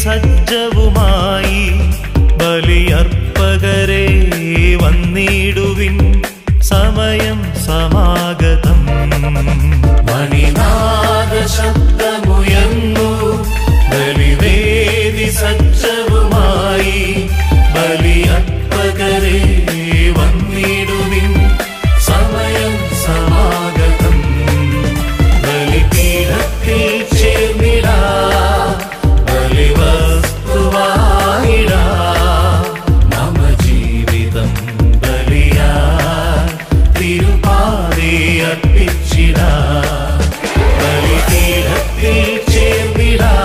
സജ്ജവുമായി ബലിയർപ്പകരെ വന്നിടുവിൻ സമയം സമാഗതം മണിനാദ ശബ്ദമുയർന്നു ബലിവേദി സജ്ജവുമായി ബലിയർപ്പകരെ വന്നിടുവിൻ സമയം സമാഗതം ബലിപീഠത്തിൽ ചേർന്നിടാ ബലിവസ്തുവായിടാ മമ ജീവിതം ബലിയാ തിരുപാതി അർപ്പിച്ചിടാ ബലിപീഠത്തിൽ ചേർന്നിടാ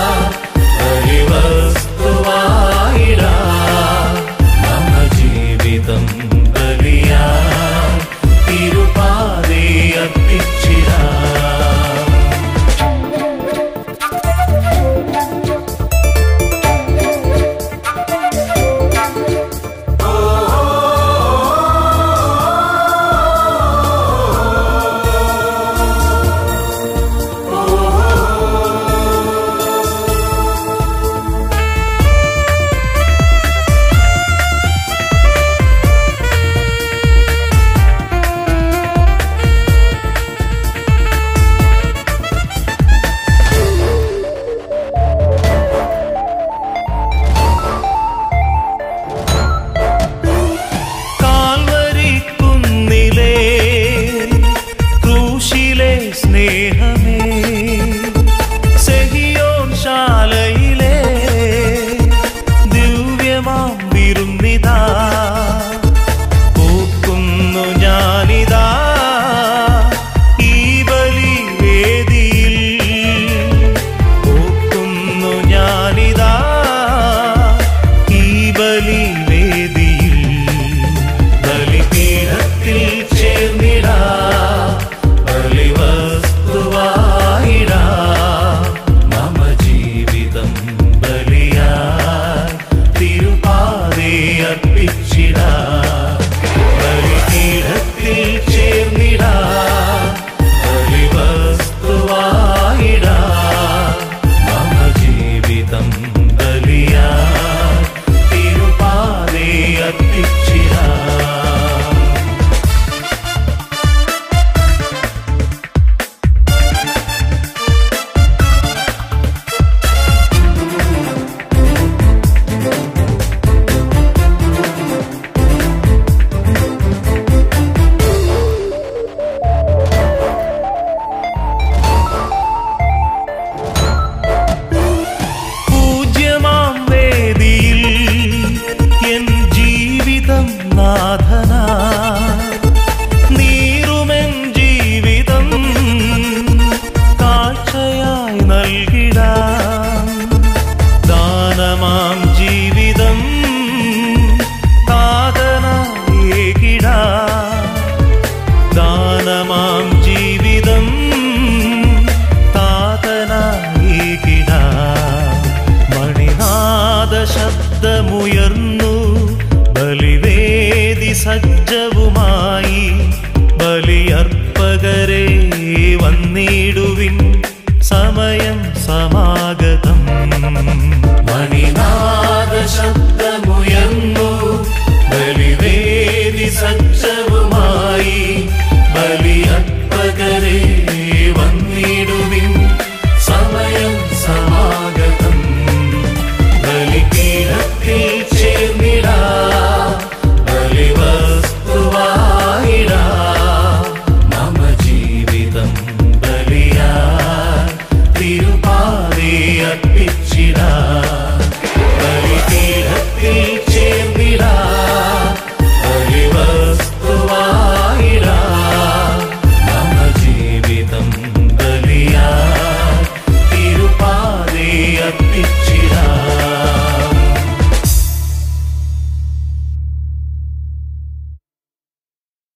ബലിവസ്തുവായിടാ മമ ജീവിതം ബലിയാ തിരുപാതി അർപ്പിച്ചിടാ കാൽവരി കുന്നിലെ ക്രൂശിലെ സ്നേഹമേ സെഹിയോൻ ശാലയിലെ ദിവ്യമാം വിരുന്നിതാ പൂക്കുന്നു ഞാനിതാ ഈ ബലിവേദിയിൽ പൂക്കുന്നു ഞാനിതാ ഈ ബലിവേദിയിൽ ബലിപീഠത്തിൽ ചേർന്നിടാ ബലിവസ്തുവായിടാ മമ ജീവിതം ബലിയാ തിരുപാതി അർപ്പിച്ചിടാ ബലിപീഠത്തിൽ ചേർന്നിടാ ബലിവസ്തുവായിടാ മമ ജീവിതം ബലിയാ തിരുപാതി അർപ്പിച്ചിടാ പൂജ്യമാം വേദിയിൽ എൻ ജീവിതം നാഥനാ നീറുമെൻ ജീവിതം കാഴ്ചയായി നൽകിടാം ദാനമാം ജീവിതം കാതനായേകിടാം ദാനമാം ജീവിതം താതനായികിട മണിനാദ ശബ്ദമുയർന്നു ബലിവേദി സജ്ജവുമായി ബലിയർപ്പകരെ വന്നിടുവിൻ സമയം സമാഗതം